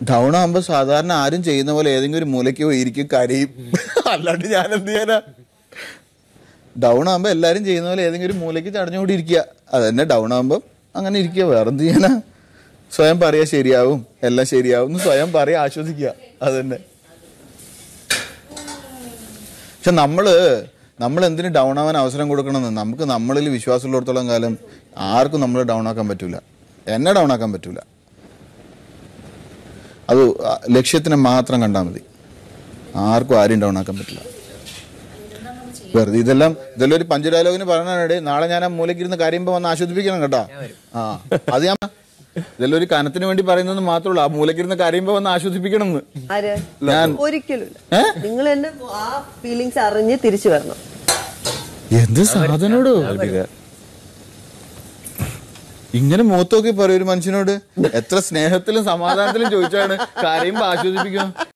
down ആകുമ്പോ സാധാരണ ആരും ചെയ്യുന്ന പോലെ ഏതെങ്കിലും ഒരു മൂലയ്ക്ക് പോയി ഇരിക്കും കരയും അല്ലാണ്ട് ഞാൻ എന്ത് ചെയ്യാനാ ഡൗൺ ആകുമ്പോ എല്ലാരും ചെയ്യുന്ന പോലെ ഏതെങ്കിലും ഒരു മൂലയ്ക്ക് ചടഞ്ഞുകൂടി ഇരിക്കുക അതന്നെ ഡൗൺ ആകുമ്പോ അങ്ങനെ ഇരിക്കുക വേറെ എന്ത് ചെയ്യാനാ സ്വയം പറയാ ശരിയാവും എല്ലാം ശരിയാവും എന്ന് സ്വയം പറയാ ആശ്വസിക്കുക അതന്നെ പക്ഷെ നമ്മള് നമ്മൾ എന്തിനു ഡൗൺ ആവാൻ അവസരം കൊടുക്കണമെന്ന് നമുക്ക് നമ്മളിൽ വിശ്വാസമുള്ളിടത്തോളം കാലം ആർക്കും നമ്മൾ ഡൗൺ ആക്കാൻ പറ്റൂല എന്നെ ഡൗൺ ആക്കാൻ പറ്റൂല അത് ആ ലക്ഷ്യത്തിനെ മാത്രം കണ്ടാൽ മതി ആർക്കും ആരെയും ഡൗൺ ആക്കാൻ പറ്റില്ല വെറുതെ ഇതെല്ലാം ഇതെല്ലാം ഒരു പഞ്ച് ഡയലോഗിന് പറയണേ നാളെ ഞാൻ ആ മൂലക്കിരുന്ന് കരയുമ്പോ വന്ന് ആസ്വദിപ്പിക്കണം കേട്ടാ ആ അത് ഞാൻ ഇതെല്ലാം ഒരു കനത്തിന് വേണ്ടി പറയുന്നത് മാത്രമല്ല ആ മൂലക്കിരുന്ന് കരയുമ്പോ വന്ന് ആസ്വദിപ്പിക്കണം എന്ന് ആര് ഞാൻ ഒരിക്കലും നിങ്ങൾ തന്നെ ആ ഫീലിങ്സ് അറിഞ്ഞ് തിരിച്ചു വരണം എന്ത് സാധനോട് ഇങ്ങനെ മുഖത്തൊക്കെ പറയും ഒരു മനുഷ്യനോട് എത്ര സ്നേഹത്തിലും സമാധാനത്തിലും ചോദിച്ചാണ് കരയുമ്പോ ആസ്വദിപ്പിക്കും